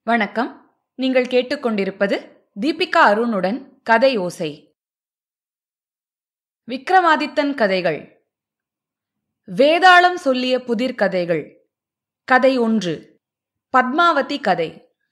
வணக்கம் நீங்கள் கேட்டுக்கொண்டிருப்பது தீபிகா அருணுடன் கதை ஓசை விக்ரமாதித்தன் கதைகள் வேதாளம் சொல்லிய புதிர் கதைகள் கதை ஒன்று பத்மாவதி கதை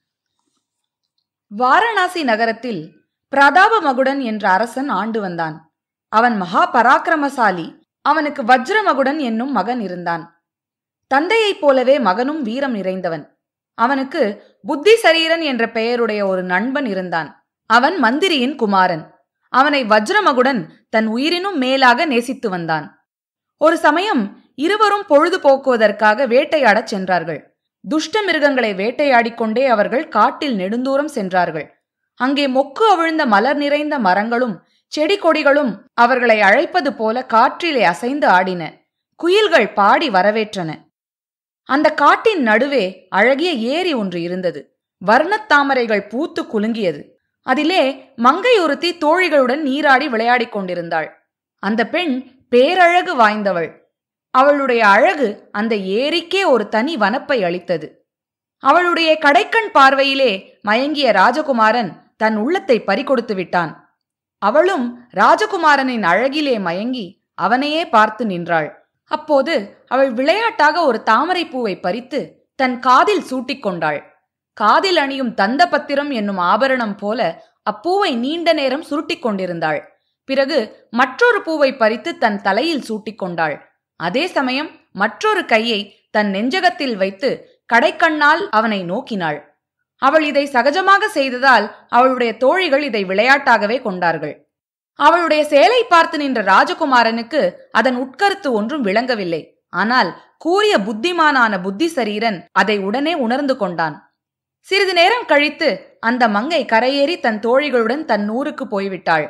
வாரணாசி நகரத்தில் பிரதாபமகுடன் என்ற அரசன் ஆண்டு வந்தான் அவன் மகா பராக்கிரமசாலி அவனுக்கு வஜ்ரமகுடன் என்னும் மகன் இருந்தான் தந்தையைப் போலவே மகனும் வீரம் நிறைந்தவன் அவனுக்கு புத்தி சரீரன் என்ற பெயருடைய ஒரு நண்பன் இருந்தான் அவன் மந்திரியின் குமாரன் அவனை வஜ்ரமகுடன் தன் உயிரினும் மேலாக நேசித்து வந்தான் ஒரு சமயம் இருவரும் பொழுது போக்குவதற்காக வேட்டையாடச் சென்றார்கள் துஷ்ட மிருகங்களை வேட்டையாடிக்கொண்டே அவர்கள் காட்டில் நெடுந்தூரம் சென்றார்கள் அங்கே மொக்கு அவிழ்ந்த மலர் நிறைந்த மரங்களும் செடி கொடிகளும் அவர்களை அழைப்பது போல காற்றிலே அசைந்து ஆடின குயில்கள் பாடி வரவேற்றன அந்த காட்டின் நடுவே அழகிய ஏரி ஒன்று இருந்தது வர்ணத் தாமரைகள் பூத்து குலுங்கியது அதிலே மங்கை ஒருத்தி தோழிகளுடன் நீராடி விளையாடிக் கொண்டிருந்தாள் அந்த பெண் பேரழகு வாய்ந்தவள் அவளுடைய அழகு அந்த ஏரிக்கே ஒரு தனி வனப்பை அளித்தது அவளுடைய கடைக்கண் பார்வையிலே மயங்கிய ராஜகுமாரன் தன் உள்ளத்தை பறிகொடுத்து விட்டான் அவளும் ராஜகுமாரனின் அழகிலே மயங்கி அவனையே பார்த்து நின்றாள் அப்போது அவள் விளையாட்டாக ஒரு தாமரை பூவை பறித்து தன் காதில் சூட்டிக்கொண்டாள் காதில் அணியும் தந்த பத்திரம் என்னும் ஆபரணம் போல அப்பூவை நீண்ட நேரம் சுருட்டிக் கொண்டிருந்தாள் பிறகு மற்றொரு பூவை பறித்து தன் தலையில் சூட்டிக்கொண்டாள் அதே சமயம் மற்றொரு கையை தன் நெஞ்சகத்தில் வைத்து கடைக்கண்ணால் அவனை நோக்கினாள் அவள் இதை சகஜமாக செய்ததால் அவளுடைய தோழிகள் இதை விளையாட்டாகவே கொண்டார்கள் அவளுடைய சேலை பார்த்து நின்ற ராஜகுமாரனுக்கு அதன் உட்கருத்து ஒன்றும் விளங்கவில்லை ஆனால் கூறிய புத்திமானான புத்தி சரீரன் அதை உடனே உணர்ந்து கொண்டான் சிறிது நேரம் கழித்து அந்த மங்கை கரையேறி தன் தோழிகளுடன் தன் ஊருக்கு போய்விட்டாள்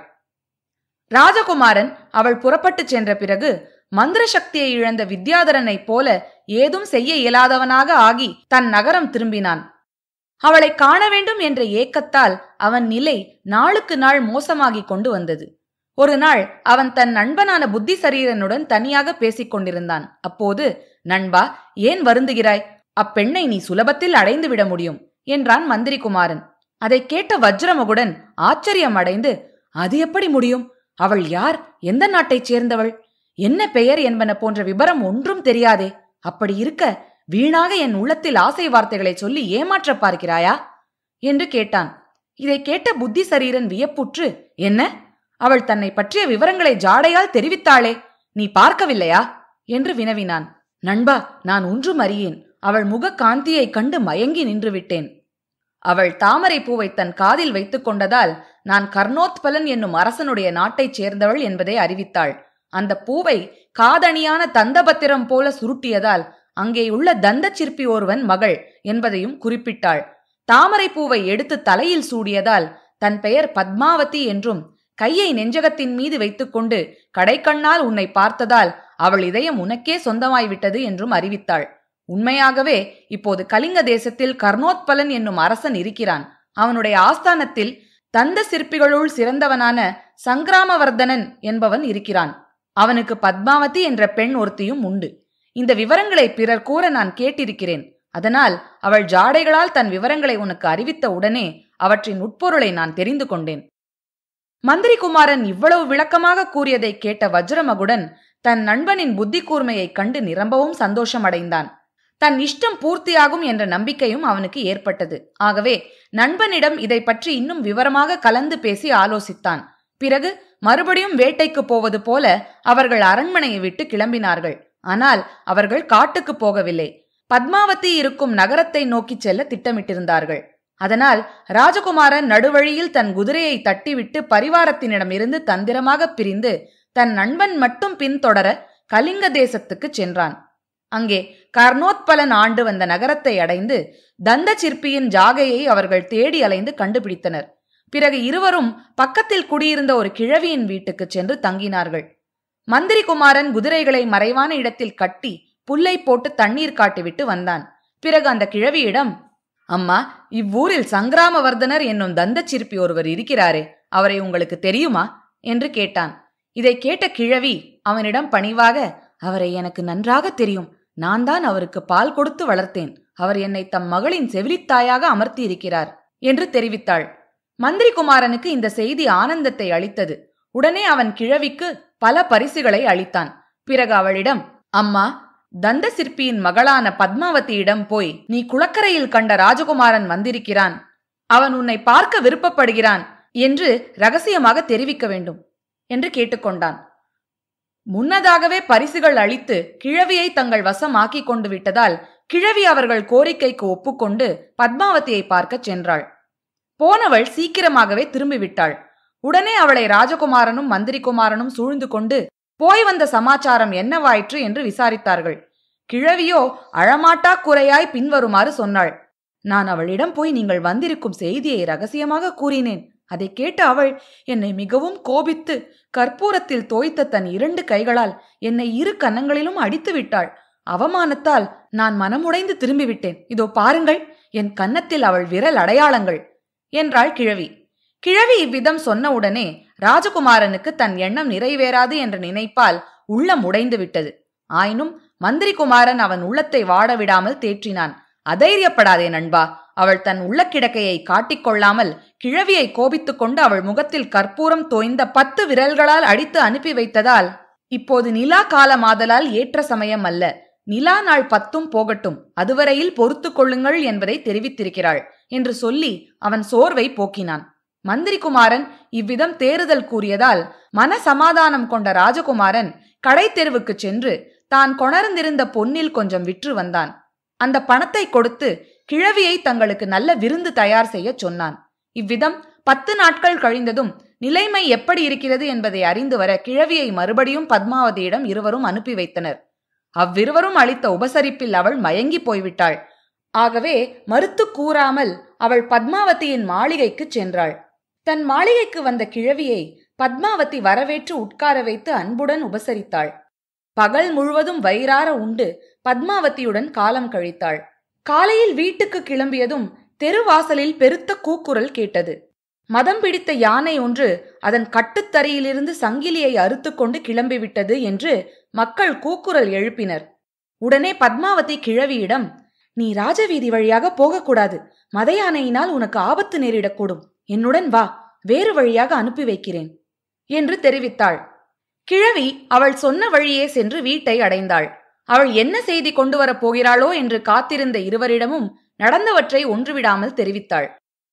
ராஜகுமாரன் அவள் புறப்பட்டுச் சென்ற பிறகு மந்திர சக்தியை இழந்த வித்யாதரனைப் போல ஏதும் செய்ய இயலாதவனாக ஆகி தன் நகரம் திரும்பினான் அவளை காண வேண்டும் என்ற ஏக்கத்தால் அவன் நிலை நாளுக்கு நாள் மோசமாகிக் கொண்டு வந்தது ஒரு நாள் அவன் தன் நண்பனான புத்தி சரீரனுடன் தனியாக பேசிக் கொண்டிருந்தான் அப்போது நண்பா ஏன் வருந்துகிறாய் அப்பெண்ணை நீ சுலபத்தில் அடைந்து விட முடியும் என்றான் மந்திரி குமாரன் அதை கேட்ட வஜ்ரமுகுடன் ஆச்சரியம் அடைந்து அது எப்படி முடியும் அவள் யார் எந்த நாட்டைச் சேர்ந்தவள் என்ன பெயர் என்பன போன்ற விபரம் ஒன்றும் தெரியாதே அப்படி இருக்க வீணாக என் உள்ளத்தில் ஆசை வார்த்தைகளை சொல்லி ஏமாற்றப் பார்க்கிறாயா என்று கேட்டான் இதை கேட்ட புத்தி சரீரன் வியப்புற்று என்ன அவள் தன்னை பற்றிய விவரங்களை ஜாடையால் தெரிவித்தாளே நீ பார்க்கவில்லையா என்று வினவினான் நண்பா நான் ஒன்றும் அறியேன் அவள் முக காந்தியைக் கண்டு மயங்கி நின்று விட்டேன் அவள் தாமரை பூவை தன் காதில் வைத்துக் கொண்டதால் நான் கர்ணோத்பலன் என்னும் அரசனுடைய நாட்டைச் சேர்ந்தவள் என்பதை அறிவித்தாள் அந்த பூவை காதணியான தந்தபத்திரம் போல சுருட்டியதால் அங்கேயுள்ள தந்த சிற்பி ஒருவன் மகள் என்பதையும் குறிப்பிட்டாள் தாமரை பூவை எடுத்து தலையில் சூடியதால் தன் பெயர் பத்மாவதி என்றும் கையை நெஞ்சகத்தின் மீது வைத்துக்கொண்டு கடைக்கண்ணால் உன்னை பார்த்ததால் அவள் இதயம் உனக்கே சொந்தமாய்விட்டது என்றும் அறிவித்தாள் உண்மையாகவே இப்போது கலிங்க தேசத்தில் கர்ணோத்பலன் என்னும் அரசன் இருக்கிறான் அவனுடைய ஆஸ்தானத்தில் தந்த சிற்பிகளுள் சிறந்தவனான சங்கிராமவர்தனன் என்பவன் இருக்கிறான் அவனுக்கு பத்மாவதி என்ற பெண் ஒருத்தியும் உண்டு இந்த விவரங்களை பிறர் கூற நான் கேட்டிருக்கிறேன் அதனால் அவள் ஜாடைகளால் தன் விவரங்களை உனக்கு அறிவித்த உடனே அவற்றின் உட்பொருளை நான் தெரிந்து கொண்டேன் மந்திரி குமாரன் இவ்வளவு விளக்கமாக கூறியதை கேட்ட வஜ்ரமகுடன் தன் நண்பனின் புத்தி கூர்மையைக் கண்டு நிரம்பவும் சந்தோஷமடைந்தான் தன் இஷ்டம் பூர்த்தியாகும் என்ற நம்பிக்கையும் அவனுக்கு ஏற்பட்டது ஆகவே நண்பனிடம் இதை பற்றி இன்னும் விவரமாக கலந்து பேசி ஆலோசித்தான் பிறகு மறுபடியும் வேட்டைக்கு போவது போல அவர்கள் அரண்மனையை விட்டு கிளம்பினார்கள் ஆனால் அவர்கள் காட்டுக்கு போகவில்லை பத்மாவதி இருக்கும் நகரத்தை நோக்கிச் செல்ல திட்டமிட்டிருந்தார்கள் அதனால் ராஜகுமாரன் நடுவழியில் தன் குதிரையை தட்டிவிட்டு பரிவாரத்தினிடமிருந்து தந்திரமாக பிரிந்து தன் நண்பன் மட்டும் பின்தொடர கலிங்க தேசத்துக்கு சென்றான் அங்கே கர்ணோத்பலன் ஆண்டு வந்த நகரத்தை அடைந்து தந்த சிற்பியின் ஜாகையை அவர்கள் தேடி அலைந்து கண்டுபிடித்தனர் பிறகு இருவரும் பக்கத்தில் குடியிருந்த ஒரு கிழவியின் வீட்டுக்கு சென்று தங்கினார்கள் மந்திரி குமாரன் குதிரைகளை மறைவான இடத்தில் கட்டி புல்லை போட்டு தண்ணீர் காட்டிவிட்டு வந்தான் பிறகு அந்த கிழவியிடம் அம்மா இவ்வூரில் சங்கிராமவர்தனர் என்னும் தந்த சிற்பி ஒருவர் இருக்கிறாரே அவரை உங்களுக்கு தெரியுமா என்று கேட்டான் இதை கேட்ட கிழவி அவனிடம் பணிவாக அவரை எனக்கு நன்றாக தெரியும் நான் தான் அவருக்கு பால் கொடுத்து வளர்த்தேன் அவர் என்னை தம் மகளின் செவிலித்தாயாக அமர்த்தியிருக்கிறார் என்று தெரிவித்தாள் மந்திரி குமாரனுக்கு இந்த செய்தி ஆனந்தத்தை அளித்தது உடனே அவன் கிழவிக்கு பல பரிசுகளை அளித்தான் பிறகு அவளிடம் அம்மா தந்த சிற்பியின் மகளான பத்மாவதியிடம் போய் நீ குளக்கரையில் கண்ட ராஜகுமாரன் வந்திருக்கிறான் அவன் உன்னை பார்க்க விருப்பப்படுகிறான் என்று ரகசியமாக தெரிவிக்க வேண்டும் என்று கேட்டுக்கொண்டான் முன்னதாகவே பரிசுகள் அளித்து கிழவியை தங்கள் வசமாக்கிக் கொண்டு விட்டதால் கிழவி அவர்கள் கோரிக்கைக்கு ஒப்புக்கொண்டு பத்மாவதியை பார்க்கச் சென்றாள் போனவள் சீக்கிரமாகவே திரும்பிவிட்டாள் உடனே அவளை ராஜகுமாரனும் மந்திரி குமாரனும் சூழ்ந்து கொண்டு போய் வந்த சமாச்சாரம் என்னவாயிற்று என்று விசாரித்தார்கள் கிழவியோ அழமாட்டா குறையாய் பின்வருமாறு சொன்னாள் நான் அவளிடம் போய் நீங்கள் வந்திருக்கும் செய்தியை ரகசியமாக கூறினேன் அதை கேட்ட அவள் என்னை மிகவும் கோபித்து கற்பூரத்தில் தோய்த்த தன் இரண்டு கைகளால் என்னை இரு கன்னங்களிலும் அடித்து விட்டாள் அவமானத்தால் நான் மனமுடைந்து திரும்பிவிட்டேன் இதோ பாருங்கள் என் கன்னத்தில் அவள் விரல் அடையாளங்கள் என்றாள் கிழவி கிழவி இவ்விதம் சொன்னவுடனே ராஜகுமாரனுக்கு தன் எண்ணம் நிறைவேறாது என்ற நினைப்பால் உள்ளம் உடைந்து விட்டது ஆயினும் மந்திரி குமாரன் அவன் உள்ளத்தை வாட விடாமல் தேற்றினான் அதைரியப்படாதே நண்பா அவள் தன் உள்ள கிடக்கையை காட்டிக்கொள்ளாமல் கிழவியை கோபித்துக் கொண்டு அவள் முகத்தில் கற்பூரம் தோய்ந்த பத்து விரல்களால் அடித்து அனுப்பி வைத்ததால் இப்போது நிலா காலமாதலால் ஏற்ற சமயம் அல்ல நிலா நாள் பத்தும் போகட்டும் அதுவரையில் பொறுத்து கொள்ளுங்கள் என்பதை தெரிவித்திருக்கிறாள் என்று சொல்லி அவன் சோர்வை போக்கினான் மந்திரி குமாரன் இவ்விதம் தேறுதல் கூறியதால் மன சமாதானம் கொண்ட ராஜகுமாரன் கடை தெருவுக்கு சென்று தான் கொணர்ந்திருந்த பொன்னில் கொஞ்சம் விற்று வந்தான் அந்த பணத்தை கொடுத்து கிழவியை தங்களுக்கு நல்ல விருந்து தயார் செய்ய சொன்னான் இவ்விதம் பத்து நாட்கள் கழிந்ததும் நிலைமை எப்படி இருக்கிறது என்பதை அறிந்து வர கிழவியை மறுபடியும் பத்மாவதியிடம் இருவரும் அனுப்பி வைத்தனர் அவ்விருவரும் அளித்த உபசரிப்பில் அவள் மயங்கி போய்விட்டாள் ஆகவே மறுத்து கூறாமல் அவள் பத்மாவதியின் மாளிகைக்கு சென்றாள் தன் மாளிகைக்கு வந்த கிழவியை பத்மாவதி வரவேற்று உட்கார வைத்து அன்புடன் உபசரித்தாள் பகல் முழுவதும் வயிறார உண்டு பத்மாவதியுடன் காலம் கழித்தாள் காலையில் வீட்டுக்கு கிளம்பியதும் தெருவாசலில் பெருத்த கூக்குரல் கேட்டது மதம் பிடித்த யானை ஒன்று அதன் கட்டுத்தறியிலிருந்து சங்கிலியை அறுத்துக்கொண்டு கிளம்பிவிட்டது என்று மக்கள் கூக்குரல் எழுப்பினர் உடனே பத்மாவதி கிழவியிடம் நீ ராஜவீதி வழியாக போகக்கூடாது மத யானையினால் உனக்கு ஆபத்து நேரிடக்கூடும் என்னுடன் வா வேறு வழியாக அனுப்பி வைக்கிறேன் என்று தெரிவித்தாள் கிழவி அவள் சொன்ன வழியே சென்று வீட்டை அடைந்தாள் அவள் என்ன செய்தி கொண்டு வரப் போகிறாளோ என்று காத்திருந்த இருவரிடமும் நடந்தவற்றை ஒன்றுவிடாமல் தெரிவித்தாள்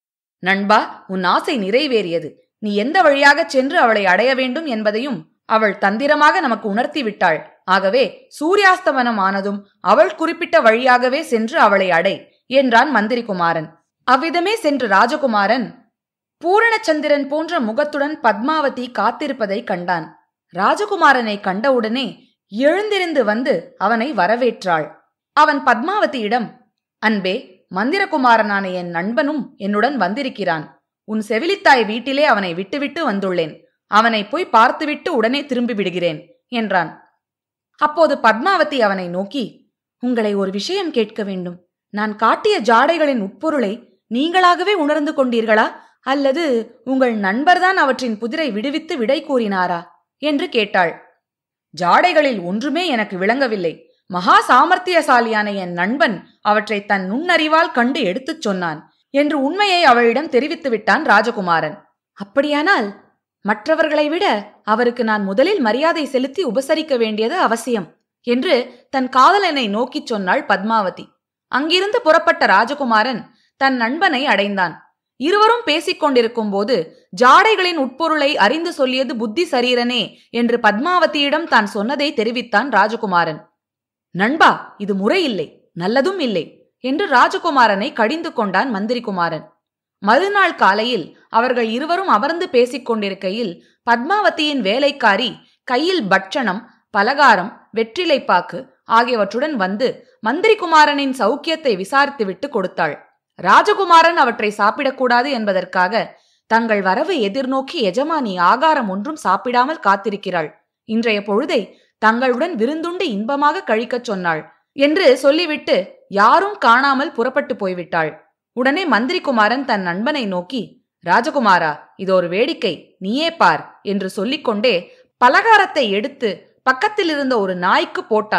நண்பா உன் ஆசை நிறைவேறியது நீ எந்த வழியாகச் சென்று அவளை அடைய வேண்டும் என்பதையும் அவள் தந்திரமாக நமக்கு உணர்த்தி விட்டாள் ஆகவே சூரியாஸ்தமனம் ஆனதும் அவள் குறிப்பிட்ட வழியாகவே சென்று அவளை அடை என்றான் மந்திரி குமாரன் அவ்விதமே சென்று ராஜகுமாரன் பூரணச்சந்திரன் போன்ற முகத்துடன் பத்மாவதி காத்திருப்பதை கண்டான் ராஜகுமாரனை கண்டவுடனே எழுந்திருந்து வந்து அவனை வரவேற்றாள் அவன் பத்மாவதியிடம் அன்பே மந்திரகுமாரனான என் நண்பனும் என்னுடன் வந்திருக்கிறான் உன் செவிலித்தாய் வீட்டிலே அவனை விட்டுவிட்டு வந்துள்ளேன் அவனை போய் பார்த்துவிட்டு உடனே திரும்பி விடுகிறேன் என்றான் அப்போது பத்மாவதி அவனை நோக்கி உங்களை ஒரு விஷயம் கேட்க வேண்டும் நான் காட்டிய ஜாடைகளின் உட்பொருளை நீங்களாகவே உணர்ந்து கொண்டீர்களா அல்லது உங்கள் நண்பர்தான் அவற்றின் புதிரை விடுவித்து விடை கூறினாரா என்று கேட்டாள் ஜாடைகளில் ஒன்றுமே எனக்கு விளங்கவில்லை மகா சாமர்த்தியசாலியான என் நண்பன் அவற்றை தன் நுண்ணறிவால் கண்டு எடுத்துச் சொன்னான் என்று உண்மையை அவளிடம் தெரிவித்து விட்டான் ராஜகுமாரன் அப்படியானால் மற்றவர்களை விட அவருக்கு நான் முதலில் மரியாதை செலுத்தி உபசரிக்க வேண்டியது அவசியம் என்று தன் காதலனை நோக்கிச் சொன்னாள் பத்மாவதி அங்கிருந்து புறப்பட்ட ராஜகுமாரன் தன் நண்பனை அடைந்தான் இருவரும் பேசிக் கொண்டிருக்கும் போது ஜாடைகளின் உட்பொருளை அறிந்து சொல்லியது புத்தி சரீரனே என்று பத்மாவதியிடம் தான் சொன்னதை தெரிவித்தான் ராஜகுமாரன் நண்பா இது முறையில்லை நல்லதும் இல்லை என்று ராஜகுமாரனை கடிந்து கொண்டான் மந்திரிகுமாரன் மறுநாள் காலையில் அவர்கள் இருவரும் அமர்ந்து பேசிக் கொண்டிருக்கையில் பத்மாவதியின் வேலைக்காரி கையில் பட்சணம் பலகாரம் வெற்றிலைப்பாக்கு ஆகியவற்றுடன் வந்து மந்திரிகுமாரனின் சௌக்கியத்தை விசாரித்துவிட்டு கொடுத்தாள் ராஜகுமாரன் அவற்றை சாப்பிடக்கூடாது என்பதற்காக தங்கள் வரவை எதிர்நோக்கி எஜமானி ஆகாரம் ஒன்றும் சாப்பிடாமல் காத்திருக்கிறாள் இன்றைய பொழுதை தங்களுடன் விருந்துண்டு இன்பமாக கழிக்கச் சொன்னாள் என்று சொல்லிவிட்டு யாரும் காணாமல் புறப்பட்டு போய்விட்டாள் உடனே மந்திரிகுமாரன் தன் நண்பனை நோக்கி ராஜகுமாரா இது ஒரு வேடிக்கை நீயே பார் என்று சொல்லிக்கொண்டே பலகாரத்தை எடுத்து பக்கத்தில் இருந்த ஒரு நாய்க்கு போட்டான்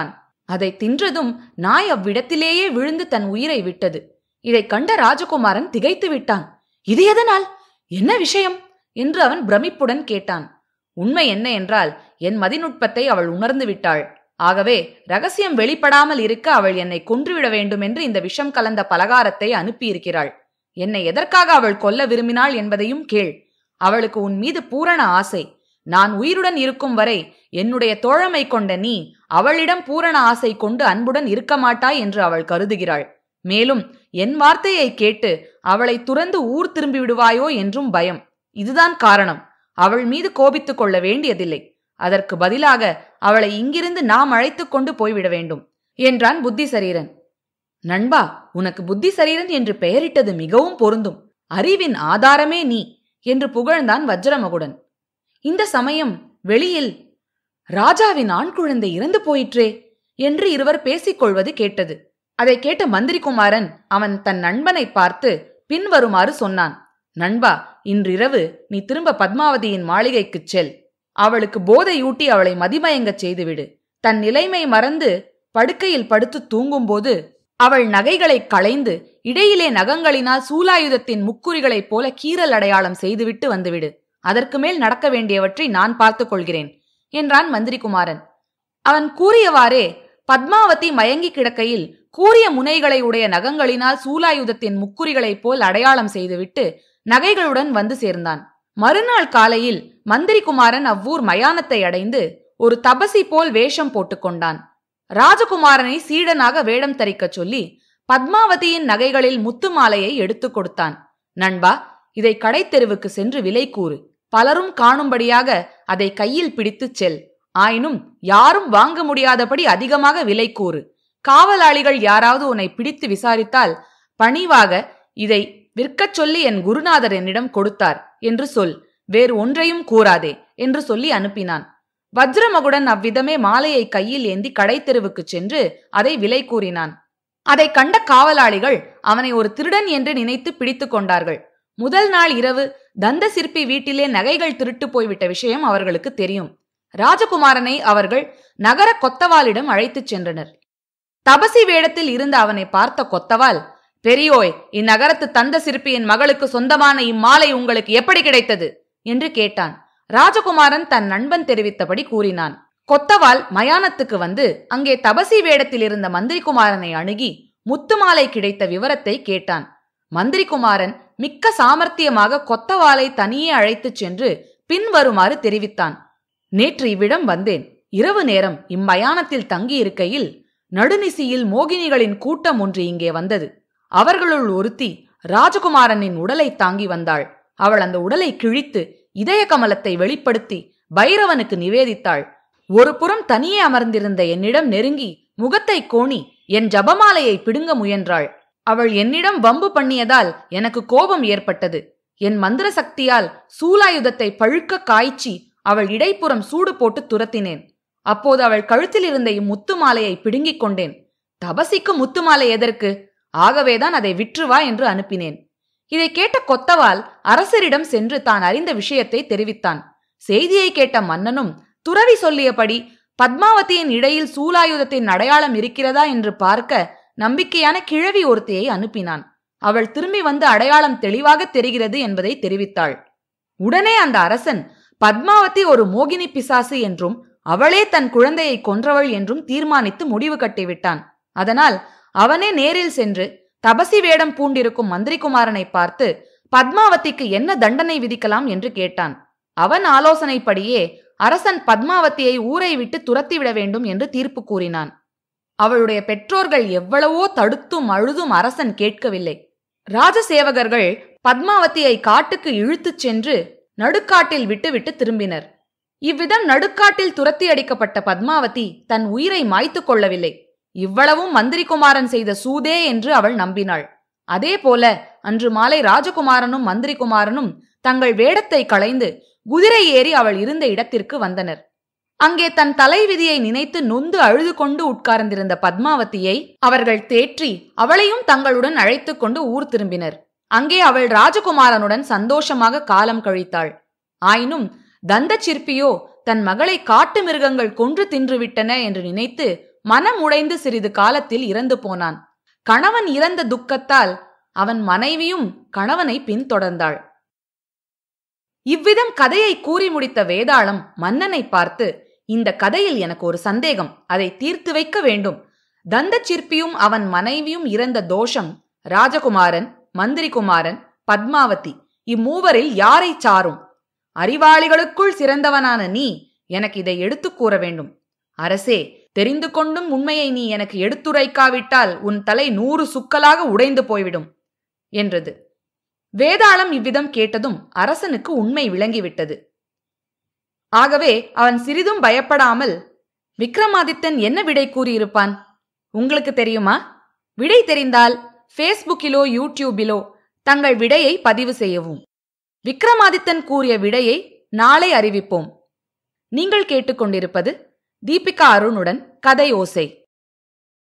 அதை தின்றதும் நாய் அவ்விடத்திலேயே விழுந்து தன் உயிரை விட்டது இதைக் கண்ட ராஜகுமாரன் திகைத்து விட்டான் இது எதனால் என்ன விஷயம் என்று அவன் பிரமிப்புடன் கேட்டான் உண்மை என்ன என்றால் என் மதிநுட்பத்தை அவள் உணர்ந்து விட்டாள் ஆகவே ரகசியம் வெளிப்படாமல் இருக்க அவள் என்னை கொன்றுவிட வேண்டும் என்று இந்த விஷம் கலந்த பலகாரத்தை அனுப்பியிருக்கிறாள் என்னை எதற்காக அவள் கொல்ல விரும்பினாள் என்பதையும் கேள் அவளுக்கு உன் மீது பூரண ஆசை நான் உயிருடன் இருக்கும் வரை என்னுடைய தோழமை கொண்ட நீ அவளிடம் பூரண ஆசை கொண்டு அன்புடன் இருக்க மாட்டாய் என்று அவள் கருதுகிறாள் மேலும் என் வார்த்தையை கேட்டு அவளை துறந்து ஊர் திரும்பி விடுவாயோ என்றும் பயம் இதுதான் காரணம் அவள் மீது கோபித்துக் கொள்ள வேண்டியதில்லை அதற்கு பதிலாக அவளை இங்கிருந்து நாம் அழைத்துக் கொண்டு போய்விட வேண்டும் என்றான் புத்தி சரீரன் நண்பா உனக்கு புத்தி சரீரன் என்று பெயரிட்டது மிகவும் பொருந்தும் அறிவின் ஆதாரமே நீ என்று புகழ்ந்தான் வஜ்ரமகுடன் இந்த சமயம் வெளியில் ராஜாவின் ஆண் குழந்தை இறந்து போயிற்றே என்று இருவர் பேசிக்கொள்வது கேட்டது அதை கேட்ட மந்திரிகுமாரன் அவன் தன் நண்பனை பார்த்து பின்வருமாறு சொன்னான் நண்பா இன்றிரவு நீ திரும்ப பத்மாவதியின் மாளிகைக்குச் செல் அவளுக்கு போதையூட்டி அவளை மதிமயங்கச் செய்துவிடு தன் நிலைமை மறந்து படுக்கையில் படுத்து தூங்கும்போது அவள் நகைகளைக் களைந்து இடையிலே நகங்களினால் சூலாயுதத்தின் முக்குறிகளைப் போல கீறல் அடையாளம் செய்துவிட்டு வந்துவிடு அதற்கு மேல் நடக்க வேண்டியவற்றை நான் பார்த்துக் கொள்கிறேன் என்றான் மந்திரிகுமாரன் அவன் கூறியவாறே பத்மாவதி மயங்கி கிடக்கையில் கூறிய முனைகளை உடைய நகங்களினால் சூலாயுதத்தின் முக்குறிகளைப் போல் அடையாளம் செய்துவிட்டு நகைகளுடன் வந்து சேர்ந்தான் மறுநாள் காலையில் மந்திரிகுமாரன் அவ்வூர் மயானத்தை அடைந்து ஒரு தபசி போல் வேஷம் போட்டுக்கொண்டான் ராஜகுமாரனை சீடனாக வேடம் தரிக்கச் சொல்லி பத்மாவதியின் நகைகளில் முத்து மாலையை எடுத்துக் கொடுத்தான் நண்பா இதை கடைத்தெருவுக்கு சென்று விலை கூறு பலரும் காணும்படியாக அதை கையில் பிடித்துச் செல் ஆயினும் யாரும் வாங்க முடியாதபடி அதிகமாக விலை கூறு காவலாளிகள் யாராவது உன்னை பிடித்து விசாரித்தால் பணிவாக இதை விற்கச் சொல்லி என் குருநாதர் என்னிடம் கொடுத்தார் என்று சொல் வேறு ஒன்றையும் கூறாதே என்று சொல்லி அனுப்பினான் வஜ்ரமகுடன் அவ்விதமே மாலையை கையில் ஏந்தி கடைத்தெருவுக்குச் சென்று அதை விலை கூறினான் அதை கண்ட காவலாளிகள் அவனை ஒரு திருடன் என்று நினைத்து பிடித்துக் கொண்டார்கள் முதல் நாள் இரவு தந்த சிற்பி வீட்டிலே நகைகள் திருட்டு போய்விட்ட விஷயம் அவர்களுக்கு தெரியும் ராஜகுமாரனை அவர்கள் நகர கொத்தவாலிடம் அழைத்துச் சென்றனர் தபசி வேடத்தில் இருந்த அவனை பார்த்த கொத்தவால் பெரியோய் இந்நகரத்து தந்த சிற்பியின் மகளுக்கு சொந்தமான இம்மாலை உங்களுக்கு எப்படி கிடைத்தது என்று கேட்டான் ராஜகுமாரன் தன் நண்பன் தெரிவித்தபடி கூறினான் கொத்தவால் மயானத்துக்கு வந்து அங்கே தபசி வேடத்தில் இருந்த மந்திரிகுமாரனை அணுகி முத்துமாலை கிடைத்த விவரத்தை கேட்டான் மந்திரிகுமாரன் மிக்க சாமர்த்தியமாக கொத்தவாலை தனியே அழைத்துச் சென்று பின்வருமாறு தெரிவித்தான் நேற்று இவ்விடம் வந்தேன் இரவு நேரம் இம்மயானத்தில் தங்கியிருக்கையில் நடுநிசியில் மோகினிகளின் கூட்டம் ஒன்று இங்கே வந்தது அவர்களுள் ஒருத்தி ராஜகுமாரனின் உடலை தாங்கி வந்தாள் அவள் அந்த உடலை கிழித்து இதய கமலத்தை வெளிப்படுத்தி பைரவனுக்கு நிவேதித்தாள் ஒரு புறம் தனியே அமர்ந்திருந்த என்னிடம் நெருங்கி முகத்தை கோணி என் ஜபமாலையை பிடுங்க முயன்றாள் அவள் என்னிடம் வம்பு பண்ணியதால் எனக்கு கோபம் ஏற்பட்டது என் மந்திர சக்தியால் சூலாயுதத்தை பழுக்க காய்ச்சி அவள் இடைப்புறம் சூடு போட்டு துரத்தினேன் அப்போது அவள் கழுத்தில் இருந்த இம்முத்து மாலையை பிடுங்கிக் கொண்டேன் தபசிக்கு முத்து மாலை எதற்கு ஆகவேதான் அதை விற்று வா என்று அனுப்பினேன் இதை கேட்ட கொத்தவால் அரசரிடம் சென்று தான் அறிந்த விஷயத்தை தெரிவித்தான் செய்தியை கேட்ட மன்னனும் துறவி சொல்லியபடி பத்மாவதியின் இடையில் சூலாயுதத்தின் அடையாளம் இருக்கிறதா என்று பார்க்க நம்பிக்கையான கிழவி ஒருத்தியை அனுப்பினான் அவள் திரும்பி வந்து அடையாளம் தெளிவாக தெரிகிறது என்பதை தெரிவித்தாள் உடனே அந்த அரசன் பத்மாவதி ஒரு மோகினி பிசாசு என்றும் அவளே தன் குழந்தையை கொன்றவள் என்றும் தீர்மானித்து முடிவு கட்டிவிட்டான் அதனால் அவனே நேரில் சென்று தபசி வேடம் பூண்டிருக்கும் மந்திரிகுமாரனை பார்த்து பத்மாவதிக்கு என்ன தண்டனை விதிக்கலாம் என்று கேட்டான் அவன் ஆலோசனைப்படியே அரசன் பத்மாவதியை ஊரை விட்டு துரத்திவிட வேண்டும் என்று தீர்ப்பு கூறினான் அவளுடைய பெற்றோர்கள் எவ்வளவோ தடுத்தும் அழுதும் அரசன் கேட்கவில்லை ராஜசேவகர்கள் பத்மாவதியை காட்டுக்கு இழுத்துச் சென்று நடுக்காட்டில் விட்டுவிட்டு திரும்பினர் இவ்விதம் நடுக்காட்டில் துரத்தி அடிக்கப்பட்ட பத்மாவதி தன் உயிரை மாய்த்து கொள்ளவில்லை இவ்வளவும் மந்திரிகுமாரன் செய்த சூதே என்று அவள் நம்பினாள் அதே போல அன்று மாலை ராஜகுமாரனும் மந்திரிகுமாரனும் தங்கள் வேடத்தை களைந்து குதிரை ஏறி அவள் இருந்த இடத்திற்கு வந்தனர் அங்கே தன் தலைவிதியை நினைத்து நொந்து அழுது கொண்டு உட்கார்ந்திருந்த பத்மாவதியை அவர்கள் தேற்றி அவளையும் தங்களுடன் அழைத்து கொண்டு ஊர் திரும்பினர் அங்கே அவள் ராஜகுமாரனுடன் சந்தோஷமாக காலம் கழித்தாள் ஆயினும் தந்த சிற்பியோ தன் மகளை காட்டு மிருகங்கள் கொன்று தின்றுவிட்டன என்று நினைத்து மனம் உடைந்து சிறிது காலத்தில் இறந்து போனான் கணவன் இறந்த துக்கத்தால் அவன் மனைவியும் கணவனை பின்தொடர்ந்தாள் இவ்விதம் கதையை கூறி முடித்த வேதாளம் மன்னனை பார்த்து இந்த கதையில் எனக்கு ஒரு சந்தேகம் அதை தீர்த்து வைக்க வேண்டும் தந்த சிற்பியும் அவன் மனைவியும் இறந்த தோஷம் ராஜகுமாரன் மந்திரிகுமாரன் பத்மாவதி இம்மூவரில் யாரை சாரும் அறிவாளிகளுக்குள் சிறந்தவனான நீ எனக்கு இதை எடுத்துக் கூற வேண்டும் அரசே தெரிந்து கொண்டும் உண்மையை நீ எனக்கு எடுத்துரைக்காவிட்டால் உன் தலை நூறு சுக்கலாக உடைந்து போய்விடும் என்றது வேதாளம் இவ்விதம் கேட்டதும் அரசனுக்கு உண்மை விளங்கிவிட்டது ஆகவே அவன் சிறிதும் பயப்படாமல் விக்ரமாதித்தன் என்ன விடை கூறியிருப்பான் உங்களுக்கு தெரியுமா விடை தெரிந்தால் ஃபேஸ்புக்கிலோ யூடியூபிலோ தங்கள் விடையை பதிவு செய்யவும் விக்ரமாதித்தன் கூறிய விடையை நாளை அறிவிப்போம் நீங்கள் கேட்டுக்கொண்டிருப்பது தீபிகா அருணுடன் கதை ஓசை